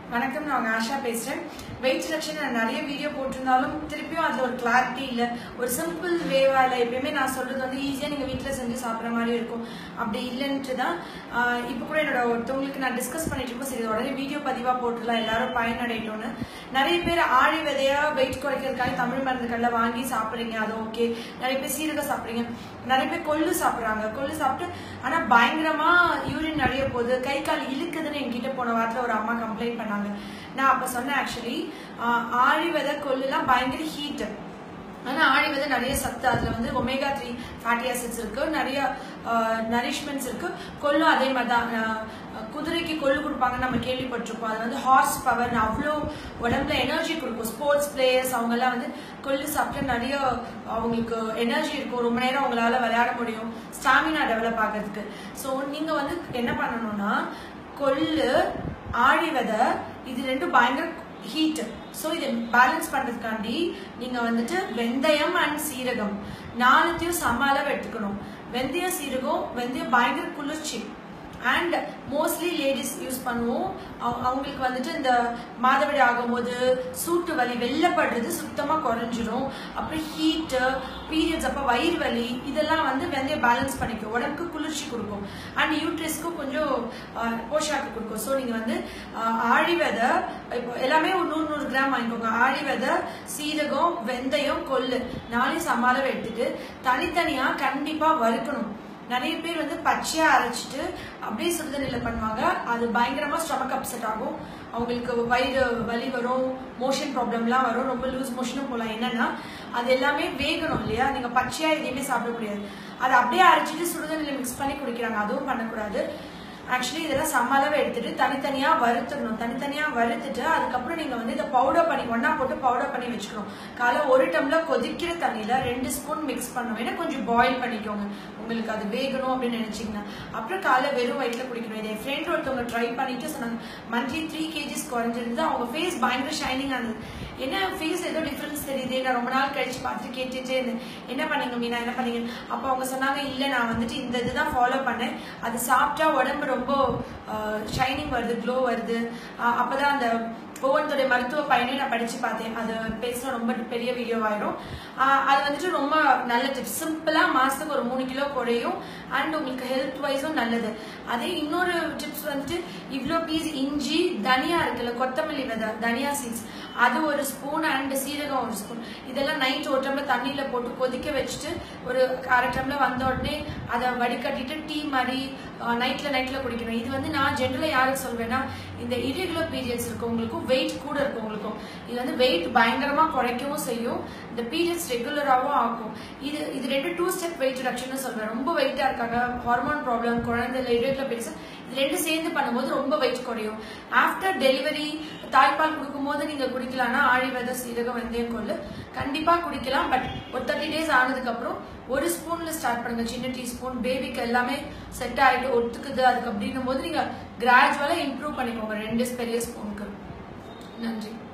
வணக்கம் நான் உங்க ஆஷா பேசுறேன் வெயிட் ரிடக்ஷன் நான் நிறைய வீடியோ போட்டிருந்தாலும் திருப்பியும் அதுல ஒரு கிளாரிட்டி இல்ல ஒரு சிம்பிள் வேவா இல்ல எப்பயுமே நான் சொல்றது வந்து ஈஸியா நீங்க வீட்ல செஞ்சு சாப்பிடுற மாதிரி இருக்கும் அப்படி இல்லைன்ட்டு தான் ஆஹ் இப்ப கூட என்னோட ஒருத்தவங்களுக்கு நான் டிஸ்கஸ் பண்ணிட்டு இருக்கோம் சரி உடனே வீடியோ பதிவா போட்டுடலாம் எல்லாரும் பயனடையட்டும்னு நிறைய பேர் ஆழி விதையா வெயிட் குறைக்கிறதுக்காக தமிழ் மருந்துகள்ல வாங்கி சாப்பிடுறீங்க அது ஓகே நிறைய பேர் சீரகம் சாப்பிடுறீங்க நிறைய பேர் கொள்ளு சாப்பிடுறாங்க கொள்ளு சாப்பிட்டு ஆனா பயங்கரமா யூரின் நிறைய போகுது கை கால் இழுக்குதுன்னு என்கிட்ட போன வாரத்துல ஒரு அம்மா கம்ப்ளைண்ட் பண்ணாங்க நான் அப்ப சொன்னேன் ஆக்சுவலி ஆழி விதை கொள்ளுலாம் பயங்கர ஹீட் ஆனா ஆழி விதை நிறைய சத்து அதுல வந்து ஒமேகா த்ரீ ஃபேட்டி ஆசிட்ஸ் இருக்கு நிறைய நரிஷ்மெண்ட்ஸ் இருக்கு கொள்ளும் அதே மாதிரி தான் ஆஹ் குதிரைக்கு கொள்ளு கொடுப்பாங்கன்னு நம்ம கேள்விப்பட்டிருப்போம் அது வந்து ஹார்ஸ் பவர் அவ்வளோ உடம்புல எனர்ஜி கொடுக்கும் ஸ்போர்ட்ஸ் பிளேயர்ஸ் அவங்கெல்லாம் வந்து கொள்ளு சாப்பிட்டு நிறைய அவங்களுக்கு எனர்ஜி இருக்கும் ரொம்ப நேரம் அவங்களால விளையாட முடியும் ஸ்டாமினா டெவலப் ஆகிறதுக்கு ஸோ நீங்க வந்து என்ன பண்ணணும்னா கொள்ளு ஆழி விதை இது ரெண்டும் பயங்கர ஹீட் ஸோ இதை பேலன்ஸ் பண்றதுக்காண்டி நீங்க வந்துட்டு வெந்தயம் அண்ட் சீரகம் நாலுத்தையும் சம அளவு எடுத்துக்கணும் வெந்தயம் சீரகம் வெந்தயம் பயங்கர குளிர்ச்சி அண்ட் மோஸ்ட்லி லேடிஸ் யூஸ் பண்ணுவோம் அவ- அவங்களுக்கு வந்துட்டு இந்த மாதவிடை ஆகும்போது சூட்டு வலி வெள்ளப்படுறது சுத்தமா குறைஞ்சிரும் அப்புறம் ஹீட்டு பீரியட்ஸ் அப்ப வயிறு வலி இதெல்லாம் வந்து வெந்தயம் பேலன்ஸ் பண்ணிக்கும் உடம்புக்கு குளிர்ச்சி கொடுக்கும் அண்ட் யூட்ரஸ்க்கும் கொஞ்சம் ஆஹ், போஷாக்கு கொடுக்கும் ஸோ நீங்க வந்து ஆஹ், ஆழி விதை இப்போ எல்லாமே ஒரு நூறு நூறு கிராம் வாங்கிக்கோங்க ஆழி விதை சீரகம் வெந்தயம் கொள்ளு நாளையும் சமாளம் எடுத்துட்டு தனித்தனியா கண்டிப்பா வறுக்கணும் நிறைய பேர் வந்து பச்சையா அரைச்சிட்டு அப்படியே சுடுதண்ணில பண்ணுவாங்க அது பயங்கரமா ஸ்டமக் அப்செட் ஆகும் அவங்களுக்கு வயிறு வலி வரும் மோஷன் ப்ராப்ளம்லாம் வரும் ரொம்ப லூஸ் மோஷனும் போகலாம் என்னன்னா அது எல்லாமே வேகணும் இல்லையா நீங்க பச்சையா எதையுமே சாப்பிட முடியாது அதை அப்படியே அரைச்சிட்டு சுடுதண்ணில மிக்ஸ் பண்ணி குடிக்கிறாங்க அதுவும் பண்ணக்கூடாது ஆக்சுவலி இதெல்லாம் சம அளவு எடுத்துட்டு தனித்தனியா வறுத்துடணும் தனித்தனியா வறுத்துட்டு அதுக்கப்புறம் நீங்க வந்து இதை பவுடர் பண்ணி ஒண்ணா போட்டு பவுடர் பண்ணி வச்சுக்கணும் காலை ஒரு டம்ளர் கொதிக்கிற தண்ணியில ரெண்டு ஸ்பூன் மிக்ஸ் பண்ணணும் ஏன்னா கொஞ்சம் பாயில் பண்ணிக்கோங்க உங்களுக்கு அது வேகணும் அப்படின்னு நினைச்சீங்கன்னா அப்புறம் காலை வெறும் வயிற்றுல குடிக்கணும் இதை என் ஃப்ரெண்ட் ஒருத்தவங்க ட்ரை பண்ணிட்டு சொன்னாங்க மந்த்லி த்ரீ கேஜிஸ் குறைஞ்சிருந்து அவங்க ஃபேஸ் பயங்கர ஷைனிங் இருந்தது என்ன ஃபேஸ் ஏதோ டிஃபரன்ஸ் தெரியுது நான் ரொம்ப நாள் கழிச்சு பார்த்து கேட்டுட்டே இருந்தேன் என்ன பண்ணீங்க மீனா என்ன பண்ணீங்க அப்போ அவங்க சொன்னாங்க இல்ல நான் வந்துட்டு இந்த இதுதான் ஃபாலோ பண்ணேன் அது சாப்பிட்டா உடம்பு ரொம்ப ஷைனிங் வருது க்ளோ வருது அஹ் அப்பதான் அந்த ஒவ்வொருத்தருடைய மருத்துவ பயனை நான் படிச்சு பார்த்தேன் அது பேசுற ரொம்ப பெரிய வீடியோ ஆயிரும் ஆஹ் அது வந்துட்டு ரொம்ப நல்ல டிப்ஸ் சிம்பிளா மாசத்துக்கு ஒரு மூணு கிலோ குறையும் அண்ட் உங்களுக்கு ஹெல்த் வைஸும் நல்லது அதே இன்னொரு டிப்ஸ் வந்துட்டு இவ்ளோ பீஸ் இஞ்சி தனியா இருக்குல்ல கொத்தமல்லி விதை தனியா சீட்ஸ் அது ஒரு ஸ்பூன் அண்ட் சீரகம் ஒரு ஸ்பூன் இதெல்லாம் நைட் ஒரு டம்ளர் தண்ணியில போட்டு கொதிக்க வச்சுட்டு ஒரு அரை டம்ளர் வந்த உடனே அதை வடிகட்டிட்டு டீ மாதிரி நைட்ல நைட்ல குடிக்கணும் இது வந்து நான் ஜென்ரலா யாருக்கு சொல்வேன்னா இந்த இரெகுலர் பீரியட்ஸ் இருக்கவங்களுக்கும் வெயிட் கூட இருக்கவங்களுக்கும் இது வந்து வெயிட் பயங்கரமா குறைக்கவும் செய்யும் இந்த பீரியட்ஸ் ரெகுலராகவும் ஆகும் இது இது ரெண்டு டூ ஸ்டெப் வெயிட் ரிடக்ஷன் சொல்றேன் ரொம்ப வெயிட்டா இருக்காங்க ஹார்மோன் ப்ராப்ளம் குழந்தைல இரெகுலர் பீரியட்ஸ் இது ரெண்டு சேர்ந்து பண்ணும்போது ரொம்ப வெயிட் குறையும் ஆஃப்டர் டெலிவரி தாய்ப்பால் கொடுக்கும்போது நீங்க குடிக்கலாம்னா ஆழி விதை சீரகம் வெந்தயம் கொள்ளு கண்டிப்பா குடிக்கலாம் பட் ஒரு தேர்ட்டி டேஸ் ஆனதுக்கு அப்புறம் ஒரு ஸ்பூன்ல ஸ்டார்ட் பண்ணுங்க சின்ன டீஸ்பூன் பேபிக்கு எல்லாமே செட் ஆயிட்டு ஒத்துக்குது அதுக்கு அப்படின்னும் போது நீங்க கிராஜுவலா இம்ப்ரூவ் பண்ணிக்கோங்க ரெண்டு பெரிய ஸ்பூனுக்கு நன்றி